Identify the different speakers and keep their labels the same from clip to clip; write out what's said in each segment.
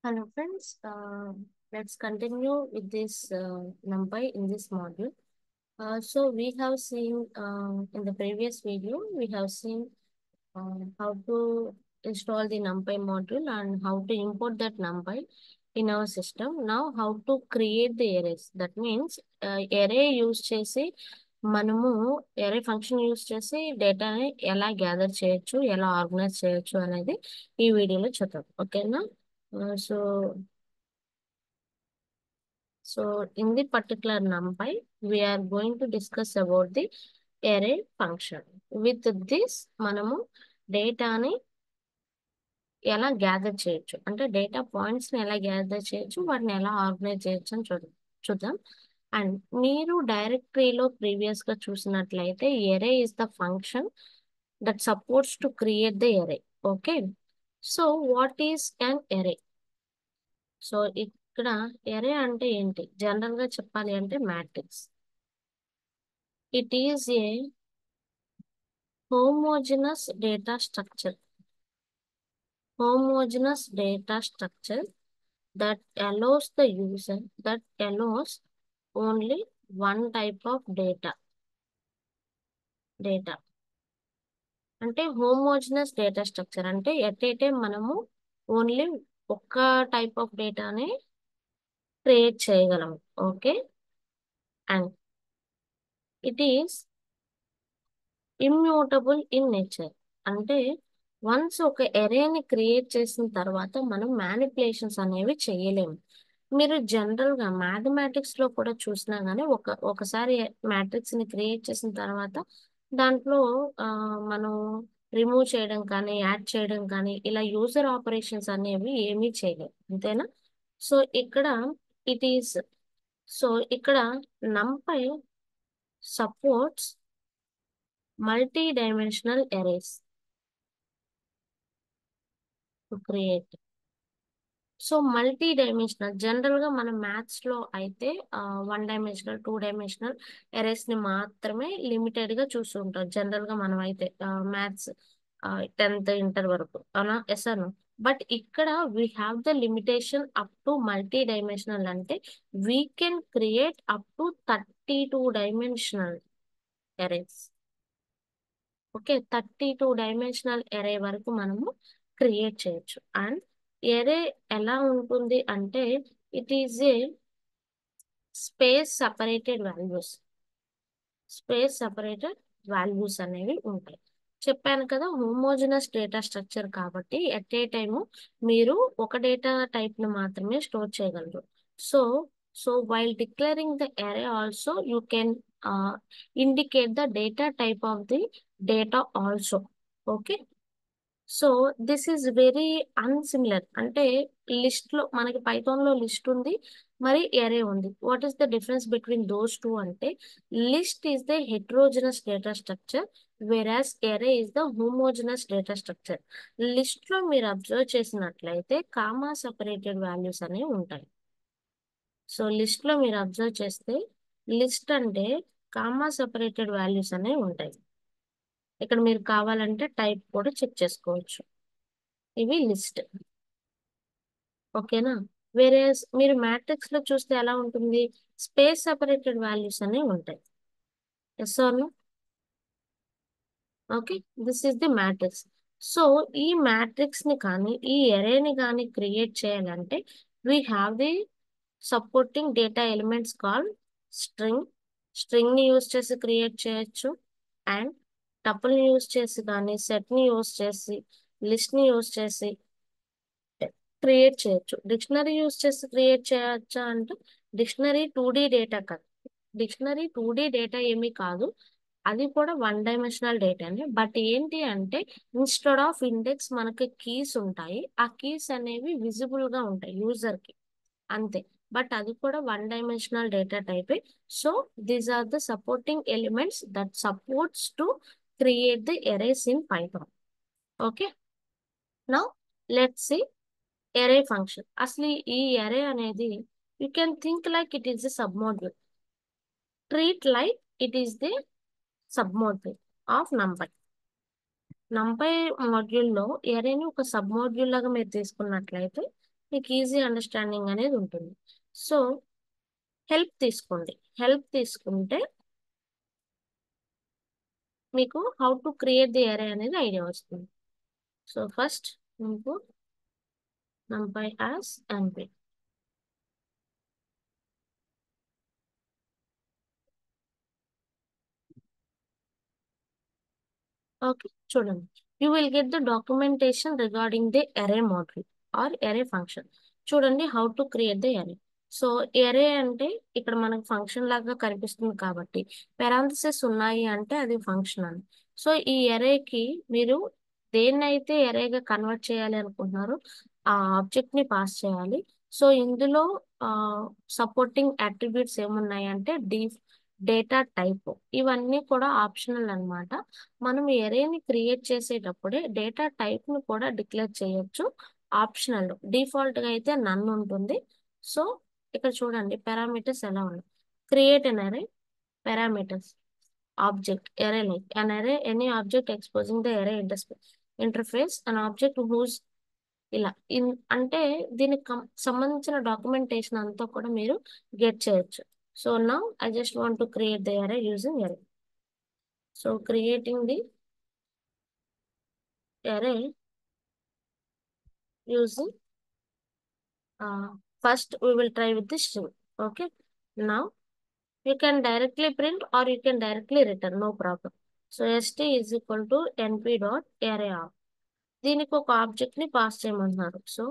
Speaker 1: Hello friends, uh, let's continue with this uh, NumPy in this module. Uh, so we have seen uh, in the previous video, we have seen uh, how to install the NumPy module and how to import that NumPy in our system. Now how to create the arrays. That means uh, array use చేసి మనము array function use చేసి డేటాని ఎలా gather చేయొచ్చు ఎలా organise చేయొచ్చు అనేది ఈ వీడియోలో చూద్దాం ఓకేనా so So in the particular NumPy, we are going to discuss about the array function. With this, మనము డేటాని ఎలా గ్యాదర్ చేయొచ్చు అంటే డేటా పాయింట్స్ని ఎలా గ్యాదర్ చేయొచ్చు వాటిని ఎలా ఆర్గనైజ్ చేయొచ్చు అని చూద్దాం చూద్దాం అండ్ మీరు డైరెక్టరీలో ప్రీవియస్గా చూసినట్లయితే array is the function that supports to create the array okay so what is an array so ఇక్కడ ఎరే అంటే ఏంటి జనరల్ గా చెప్పాలి అంటే matrix it is a homogeneous data structure homogeneous data structure that allows the user that allows only one type of data data అంటే homogeneous data structure అంటే at a time మనము only ఒక్క type of డేటానే create చేయగలము okay and it is immutable in nature అంటే once ఒక ఎరేని create చేసిన తర్వాత మనం మ్యానిపులేషన్స్ అనేవి చేయలేము మీరు జనరల్గా మ్యాథమెటిక్స్లో కూడా చూసినా కానీ ఒక ఒకసారి మ్యాట్రిక్స్ని క్రియేట్ చేసిన తర్వాత దాంట్లో ఆ, మనం రిమూవ్ చేయడం కానీ యాడ్ చేయడం కానీ ఇలా యూజర్ ఆపరేషన్స్ అనేవి ఏమీ చేయలేము అంతేనా సో ఇక్కడ ఇట్ ఈస్ సో ఇక్కడ NumPy supports multi dimensional arrays to create so multi dimensional general గా మనం మ్యాథ్స్ లో అయితే one dimensional two dimensional arrays ని మాత్రమే లిమిటెడ్ గా చూస్తుంటాం జనరల్ గా మనం అయితే మ్యాథ్స్ టెన్త్ ఇంటర్ వరకు అవునా ఎస్ అను బట్ ఇక్కడ we have the limitation up to multi dimensional అంటే we can create up to thirty two dimensional arrays okay thirty two dimensional array వరకు మనము క్రియేట్ చేయొచ్చు అండ్ ఎరే ఎలా ఉంటుంది అంటే it is a space separated values space separated values అనేవి ఉంటాయి చెప్పాను కదా హోమోజినస్ డేటా స్ట్రక్చర్ కాబట్టి ఎట్ ఏ టైము మీరు ఒక డేటా టైప్ ని మాత్రమే స్టోర్ చేయగలరు so so while declaring the array also you can indicate the data type of the data also okay so this is very unsimilar అంటే list లో మనకి Python లో list ఉంది మరి ఎరే ఉంది what is the difference between those two అంటే list is the heterogeneous data structure versus array is the homogeneous data structure list లో మీరు అబ్జర్వ్ చేసినట్లయితే కామా సపరేటెడ్ వాల్యూస్ అనేవి ఉంటాయి సో లిస్ట్ లో మీరు అబ్జర్వ్ చేస్తే లిస్ట్ అంటే కామా సపరేటెడ్ వాల్యూస్ అనేవి ఉంటాయి ఇక్కడ మీరు కావాలంటే టైప్ కూడా చెక్ చేసుకోవచ్చు ఇవి లిస్ట్ ఓకేనా వేరే మీరు మ్యాట్రిక్స్ లో చూస్తే ఎలా ఉంటుంది స్పేస్ సపరేటెడ్ వాల్యూస్ అనేవి ఉంటాయి yes or okay this is the matrix so ఈ మ్యాట్రిక్స్ ని కానీ ఈ ఎరేని కానీ క్రియేట్ చేయాలంటే we have the supporting data elements call string string ని యూజ్ చేసి క్రియేట్ చేయొచ్చు అండ్ టపుల్ ని యూజ్ చేసి కానీ సెట్ ని యూజ్ చేసి లిస్ట్ ని యూజ్ చేసి క్రియేట్ చేయొచ్చు డిక్షనరీ యూజ్ చేసి క్రియేట్ చేయొచ్చా అంటే డిక్షనరీ టూ డి డేటా కాదు డిక్షనరీ టూ డి డేటా ఏమీ కాదు అది కూడా వన్ డైమెన్షనల్ డేటానే బట్ ఏంటి అంటే ఇన్స్టెడ్ ఆఫ్ ఇండెక్స్ మనకి కీస్ ఉంటాయి ఆ కీస్ అనేవి విజిబుల్ గా ఉంటాయి యూజర్ కి అంతే బట్ అది కూడా వన్ డైమెన్షనల్ డేటా టైపే so these are the supporting elements that supports to create the arrays in Python okay now let see array function అసలు ఈ ఎరే అనేది you can think like it is the submodule treat like it is the submodule of NumPy NumPy మాడ్యూల్లో ఎరేని ఒక sub module లాగా మీరు తీసుకున్నట్లయితే మీకు ఈజీ అండర్స్టాండింగ్ అనేది ఉంటుంది సో హెల్ప్ తీసుకోండి హెల్ప్ తీసుకుంటే మీకు హౌ టు క్రియేట్ ది అరే అనేది ఐడియా వస్తుంది సో ఫస్ట్ మీకు numpy as np ఓకే చూడండి you will get the documentation regarding the array model or array function చూడండి how to create the array so array అంటే ఇక్కడ మనకు ఫంక్షన్ లాగా కనిపిస్తుంది కాబట్టి పెరాంథసిస్ ఉన్నాయి అంటే అది ఫంక్షన్ అని సో ఈ ఎరేకి మీరు దేన్నైతే ఎరేగా కన్వర్ట్ చేయాలి అనుకుంటున్నారో ఆ ఆబ్జెక్ట్ ని పాస్ చేయాలి సో ఇందులో సపోర్టింగ్ అట్రిబ్యూట్స్ ఏమున్నాయి అంటే డీ డేటా టైప్ ఇవన్నీ కూడా ఆప్షనల్ అన్నమాట మనం ఎరేని క్రియేట్ చేసేటప్పుడే డేటా టైప్ ని కూడా డిక్లేర్ చేయొచ్చు ఆప్షనల్ డిఫాల్ట్ గా అయితే నన్ ఉంటుంది సో ఇక్కడ చూడండి పారామీటర్స్ ఎలా ఉన్నాయి create an array parameters object array like an array any object exposing the array interface an object whose ఇలా ఇన్ అంటే దీనికి కం- సంబంధించిన డాక్యుమెంటేషన్ అంతా కూడా మీరు గెట్ చేయొచ్చు so now I just want to create the array using array so creating the array using uh, first we will try with the string okay now you can directly print or you can directly return no problem so st is equal to np dot array of దీనికి ఒక object ని pass చేయమంటున్నారు so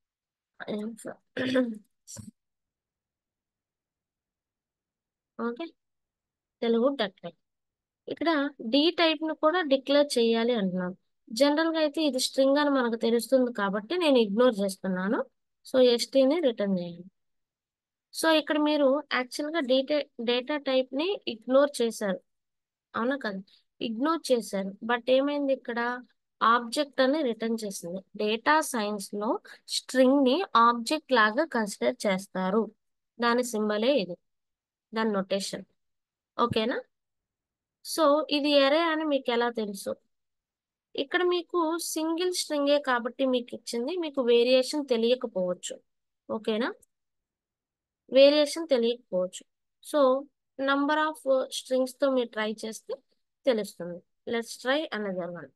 Speaker 1: okay Telugu డట్ ఇక్కడ D type ను కూడా declare చేయాలి అంటున్నాను general గా అయితే ఇది స్ట్రింగ్ అని మనకు తెలుస్తుంది కాబట్టి నేను ఇగ్నోర్ చేస్తున్నాను సో ఎస్టీని రిటర్న్ చేయాలి సో ఇక్కడ మీరు యాక్చువల్ గా డేటా డేటా టైప్ ని ఇగ్నోర్ చేశారు అవునా కదా ఇగ్నోర్ చేశారు బట్ ఏమైంది ఇక్కడ ఆబ్జెక్ట్ అని రిటర్న్ చేసింది డేటా సైన్స్ లో స్ట్రింగ్ ని ఆబ్జెక్ట్ లాగా కన్సిడర్ చేస్తారు దాని సింబలే ఇది దాని నొటేషన్ ఓకేనా సో ఇది ఎరే అని మీకు ఎలా తెలుసు ఇక్కడ మీకు సింగిల్ స్ట్రింగే కాబట్టి మీకు ఇచ్చింది మీకు వేరియేషన్ తెలియకపోవచ్చు ఓకేనా వేరియేషన్ తెలియకపోవచ్చు సో నంబర్ ఆఫ్ స్ట్రింగ్స్ తో మీరు ట్రై చేస్తే తెలుస్తుంది let's try another one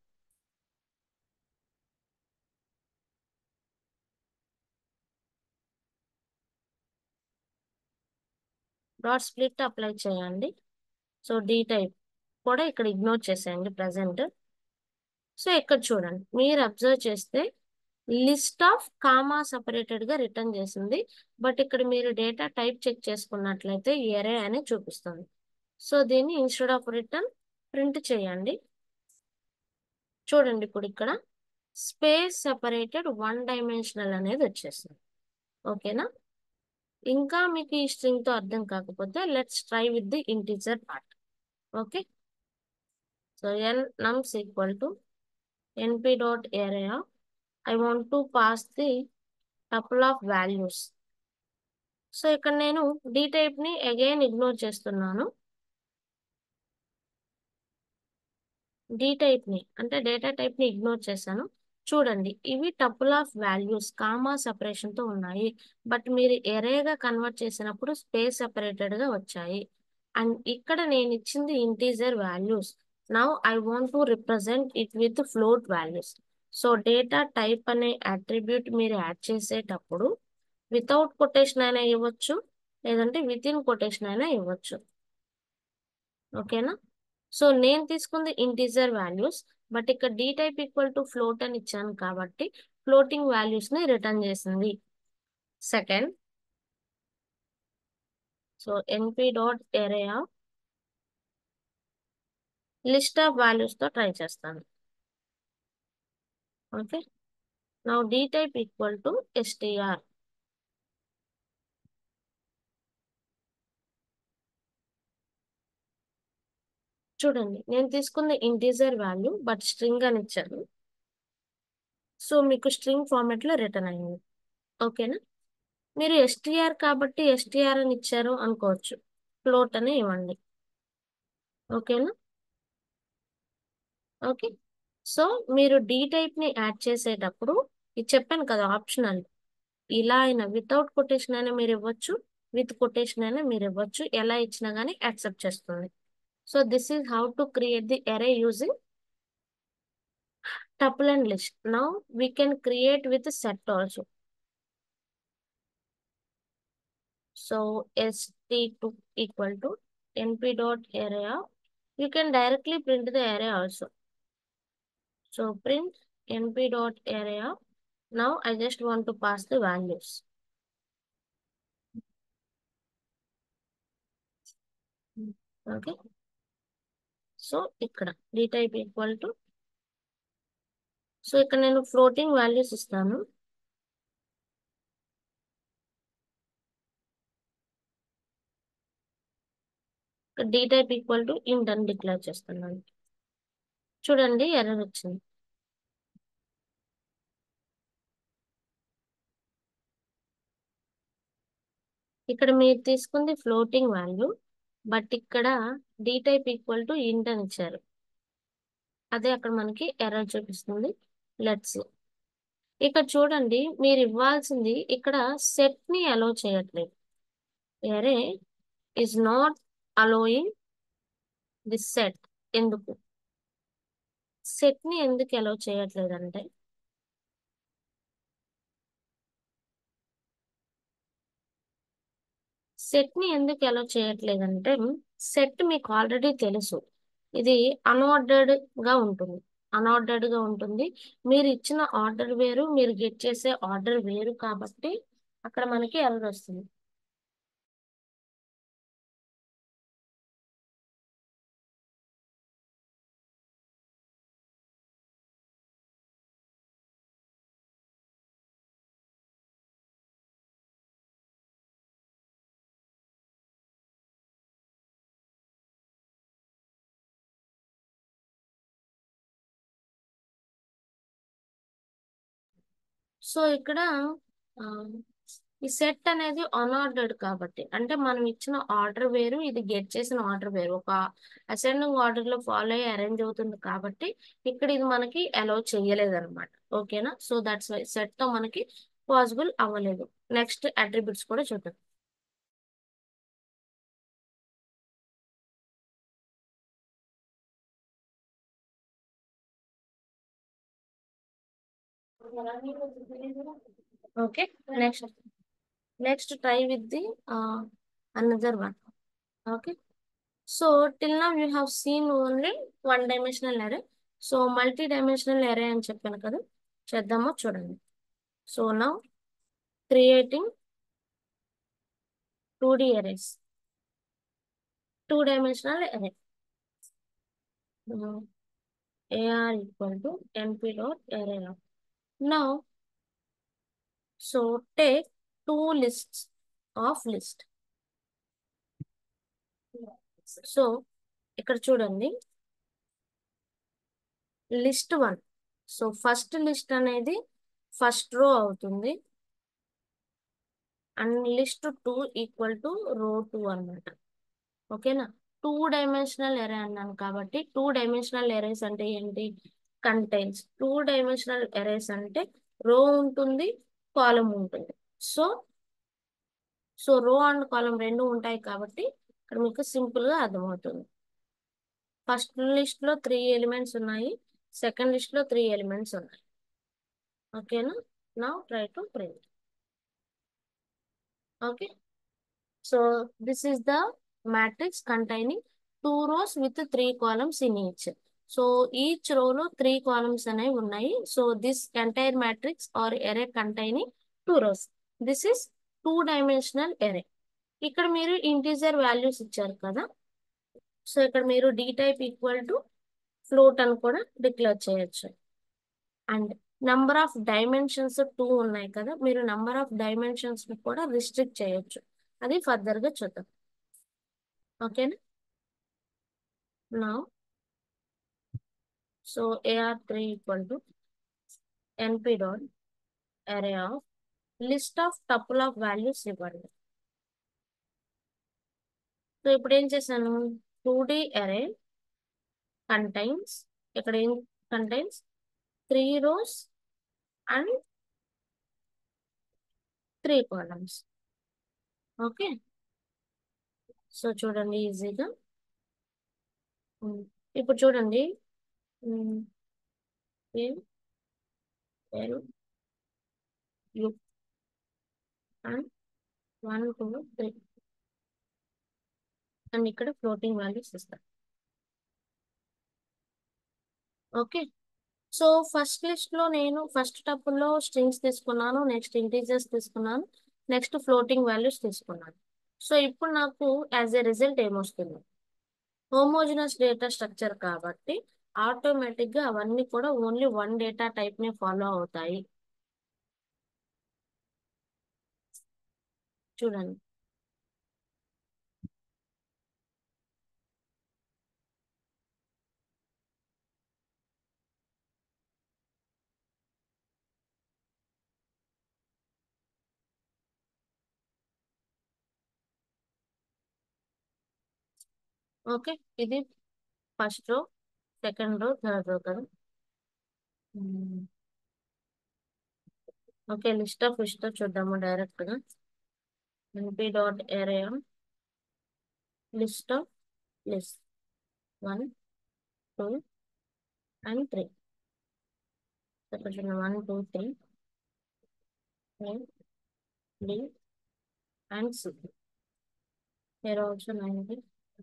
Speaker 1: dot split apply చేయండి సో డి టైప్ కూడా ఇక్కడ ఇగ్నోర్ చేసేయండి ప్రజెంట్ సో ఇక్కడ చూడండి మీరు అబ్జర్వ్ చేస్తే లిస్ట్ ఆఫ్ కామా సపరేటెడ్ గా రిటర్న్ చేసింది బట్ ఇక్కడ మీరు డేటా టైప్ చెక్ చేసుకున్నట్లయితే ఎరే అని చూపిస్తుంది సో దీన్ని ఇన్స్టెడ్ ఆఫ్ రిటర్న్ ప్రింట్ చేయండి చూడండి ఇప్పుడు ఇక్కడ స్పేస్ సెపరేటెడ్ వన్ డైమెన్షనల్ అనేది వచ్చేసింది ఓకేనా ఇంకా మీకు ఈ స్ట్రింగ్ తో అర్థం కాకపోతే let's try with the integer part okay so N nums equal to np dot area I want to pass the tuple of values so ఇక్కడ నేను డి టైప్ ని అగైన్ ఇగ్నోర్ చేస్తున్నాను డి టైప్ ని అంటే data type ని ignore చేశాను చూడండి ఇవి tuple of values comma separation తో ఉన్నాయి బట్ మీరు ఎరేగా కన్వర్ట్ చేసినప్పుడు స్పేస్ సెపరేటెడ్ గా వచ్చాయి అండ్ ఇక్కడ నేను ఇచ్చింది integer values now I want to represent it with float values so data type అనే అట్రిబ్యూట్ మీరు యాడ్ చేసేటప్పుడు వితౌట్ కొటేషన్ అయినా ఇవ్వచ్చు లేదంటే విత్ ఇన్ కొటేషన్ అయినా ఇవ్వచ్చు ఓకేనా సో నేను తీసుకుంది ఇంటీజర్ వాల్యూస్ బట్ ఇక్కడ D type equal to float అని ఇచ్చాను కాబట్టి ఫ్లోటింగ్ వాల్యూస్ ని రిటర్న్ చేసింది second so NP dot array list of values తో ట్రై చేస్తాను okay now D type equal to STR చూడండి నేను తీసుకుంది ఇంటీజర్ వాల్యూ బట్ స్ట్రింగ్ అని ఇచ్చాను సో మీకు స్ట్రింగ్ ఫార్మాట్ లో రిటర్న్ అయింది ఓకేనా మీరు ఎస్టిఆర్ కాబట్టి ఎస్టిఆర్ అని ఇచ్చారు అనుకోవచ్చు ఫ్లోట్ అని ఇవ్వండి ఓకేనా ఓకే సో మీరు డి టైప్ ని యాడ్ చేసేటప్పుడు ఇది చెప్పాను కదా ఆప్షనల్ ఇలా అయినా వితౌట్ కొటేషన్ అయినా మీరు ఇవ్వచ్చు విత్ కొటేషన్ అయినా మీరు ఇవ్వచ్చు ఎలా ఇచ్చినా కానీ యాక్సెప్ట్ చేస్తుంది so this is how to create the array using tuple and list. Now we can create with set also. So st2 equal to np dot array of, you can directly print the array also. So print np dot array of, now I just want to pass the values. Okay. So ఇక్కడ d type equal to so ఇక్కడ నేను floating values ఇస్తాను D type equal to int అని declare చేస్తున్నాను చూడండి error వచ్చింది ఇక్కడ మీరు తీసుకుంది ఫ్లోటింగ్ వాల్యూ బట్ ఇక్కడ D type equal to int అని ఇచ్చారు అదే అక్కడ మనకి ఎర్రర్ చూపిస్తుంది లెట్స్ ఇక్కడ చూడండి మీరు ఇవ్వాల్సింది ఇక్కడ సెట్ ని అలో చేయట్లేదు array is not allowing the set ఎందుకు సెట్ ని ఎందుకు అలో చేయట్లేదంటే సెట్ ని ఎందుకు అలో చేయట్లేదంటే సెట్ మీకు ఆల్రెడీ తెలుసు ఇది అన్ఆర్డర్డ్ గా ఉంటుంది అన్ఆర్డర్డ్ గా ఉంటుంది మీరు ఇచ్చిన ఆర్డర్ వేరు మీరు గెట్ చేసే ఆర్డర్ వేరు కాబట్టి అక్కడ మనకి ఎర్రర్ వస్తుంది సో ఇక్కడ ఆ, ఈ సెట్ అనేది అన్ఆర్డర్డ్ కాబట్టి అంటే మనం ఇచ్చిన ఆర్డర్ వేరు ఇది గెట్ చేసిన ఆర్డర్ వేరు ఒక అసెండింగ్ ఆర్డర్ లో ఫాలో అయ్యి అరేంజ్ అవుతుంది కాబట్టి ఇక్కడ ఇది మనకి అలౌ చేయలేదు అనమాట ఓకేనా సో దట్స్ వై సెట్ తో మనకి పాసిబుల్ అవ్వలేదు నెక్స్ట్ అట్రిబ్యూట్స్ కూడా చూద్దాం okay next next try with the another one okay so till now you have seen only one dimensional array so multi dimensional array అని చెప్పాను కదా చేద్దామో చూడండి so now creating two D arrays two dimensional array ar equal to np dot array of now so take two lists of list so ఇక్కడ చూడండి list one so first list అనేది first row అవుతుంది and list two equal to row two అన్నమాట ఓకేనా two dimensional ఎరే అన్నాను కాబట్టి two dimensional erase అంటే ఏంటి కంటైన్స్ టూ డైమెన్షనల్ ఎరేస్ అంటే రో ఉంటుంది కాలం ఉంటుంది so so row and column రెండు ఉంటాయి కాబట్టి ఇక్కడ మీకు సింపుల్ గా అర్థమవుతుంది ఫస్ట్ లిస్ట్ లో త్రీ ఎలిమెంట్స్ ఉన్నాయి సెకండ్ లిస్ట్ లో త్రీ ఎలిమెంట్స్ ఉన్నాయి ఓకేనా నా try to print okay so this is the matrix containing two rows with three columns in each. So each రోలో త్రీ కాలమ్స్ అనేవి ఉన్నాయి so this entire matrix or array containing two rows this is two dimensional array ఇక్కడ మీరు integer values ఇచ్చారు కదా so ఇక్కడ మీరు D type equal to float అని కూడా డిక్లేర్ చేయొచ్చు and number of dimensions two ఉన్నాయి కదా మీరు నంబర్ ఆఫ్ డైమెన్షన్స్ కూడా రిస్ట్రిక్ట్ చేయొచ్చు అది ఫర్దర్ గా చూద్దాం ఓకేనా నా so AR three equal to NP dot array of list of tuple of values ఇవ్వండి సో ఇప్పుడు ఏం చేశాను టూ డి అరే కంటైన్స్ ఇక్కడ ఏం contains three rows and three columns okay so చూడండి ఈజీగా ఉమ్, ఇప్పుడు చూడండి ఉమ్, A L U and one two three అండ్ ఇక్కడ ఫ్లోటింగ్ వాల్యూస్ ఇస్తాం ఓకే సో ఫస్ట్ లిస్ట్ లో నేను ఫస్ట్ టపుల్లో స్ట్రింగ్స్ తీసుకున్నాను నెక్స్ట్ ఇంటీజర్స్ తీసుకున్నాను నెక్స్ట్ ఫ్లోటింగ్ వాల్యూస్ తీసుకున్నాను సో ఇప్పుడు నాకు యాజ్ ఎ రిజల్ట్ ఏమొస్తుంది హోమోజినస్ డేటా స్ట్రక్చర్ కాబట్టి ఆటోమేటిక్ గా అవన్నీ కూడా ఓన్లీ వన్ డేటా టైప్ ని ఫాలో అవుతాయి చూడండి ఓకే ఇది first row second row third row కదా ఓకే లిస్ట్ ఆఫ్ లిస్ట్ చూద్దాము డైరెక్ట్ గా np dot array list of list one two అండ్ త్రీ ఇక్కడ చూడండి one two three five D and C here also 90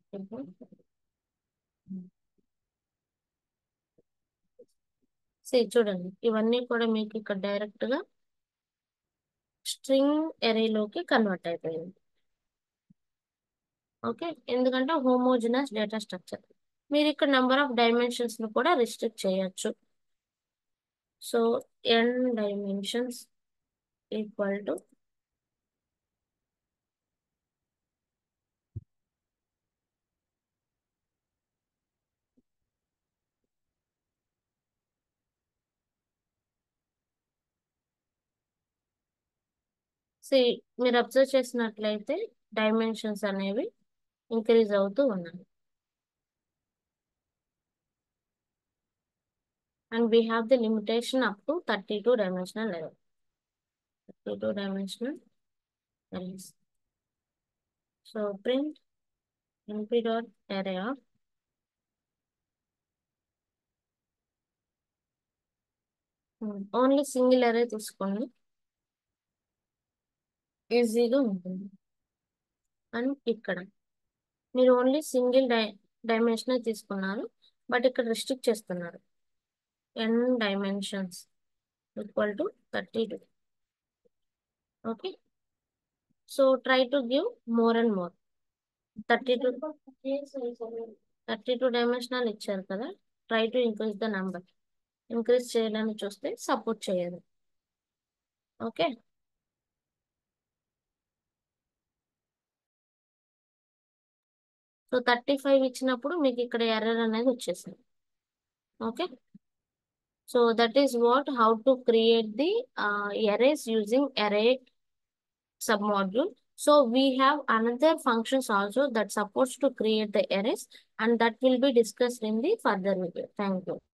Speaker 1: See, చూడండి ఇవన్నీ కూడా మీకు ఇక్కడ డైరెక్ట్ గా స్ట్రింగ్ ఎరేలోకి కన్వర్ట్ అయిపోయింది ఓకే ఎందుకంటే హోమోజినస్ డేటా స్ట్రక్చర్ మీరు ఇక్కడ నెంబర్ ఆఫ్ డైమెన్షన్స్ ని కూడా రిస్ట్రిక్ట్ చేయొచ్చు so N dimensions equal to C మీరు అబ్జర్వ్ చేసినట్లయితే డైమెన్షన్స్ అనేవి ఇంక్రీజ్ అవుతూ ఉన్నాయి and we have the limitation up to thirty two dimensional level thirty two dimensional arrays. So print np dot array of only single array తీసుకోండి ఈజీగా ఉంటుంది and ఇక్కడ మీరు ఓన్లీ సింగిల్ డై డైమెన్షన్ తీసుకున్నారు బట్ ఇక్కడ రిస్ట్రిక్ట్ చేస్తున్నారు N dimensions equal to thirty two okay so try to give more and more thirty two thirty two dimensional ఇచ్చారు కదా try to increase the number increase చేయాలని చూస్తే సపోర్ట్ చేయదు okay so thirty five ఇచ్చినప్పుడు మీకు ఇక్కడ error అనేది వచ్చేసింది okay so that is what how to create the arrays using array submodule. So we have another functions also that supports to create the arrays and that will be discussed in the further video. Thank you.